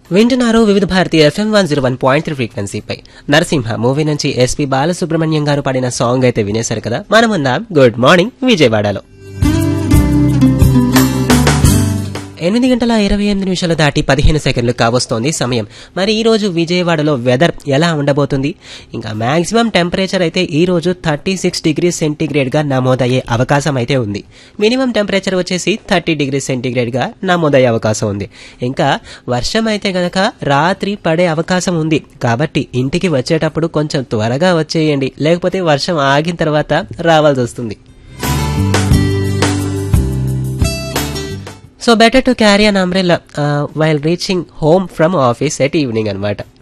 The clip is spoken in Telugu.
వింటున్నారు Vividh Bharati FM one zero one point three ఫ్రీక్వెన్సీపై నరసింహ మూవీ నుంచి ఎస్పీ బాలసుబ్రహ్మణ్యం గారు పాడిన సాంగ్ అయితే వినేశారు కదా మనమున్నాం గుడ్ మార్నింగ్ విజయవాడలో ఎనిమిది గంటల ఇరవై ఎనిమిది నిమిషాలు దాటి పదిహేను సెకండ్లు కావస్తోంది సమయం మరి ఈ రోజు విజయవాడలో వెదర్ ఎలా ఉండబోతుంది ఇంకా మాక్సిమం టెంపరేచర్ అయితే ఈ రోజు థర్టీ సిక్స్ డిగ్రీ సెంటీగ్రేడ్ గా నమోదయ్యే అవకాశం అయితే ఉంది మినిమం టెంపరేచర్ వచ్చేసి థర్టీ డిగ్రీ సెంటీగ్రేడ్ గా నమోదయ్యే అవకాశం ఉంది ఇంకా వర్షం అయితే గనక రాత్రి పడే అవకాశం ఉంది కాబట్టి ఇంటికి వచ్చేటప్పుడు కొంచెం త్వరగా వచ్చేయండి లేకపోతే వర్షం ఆగిన తర్వాత రావాల్సి వస్తుంది so better to carry an umbrella while reaching home from office at evening అనమాట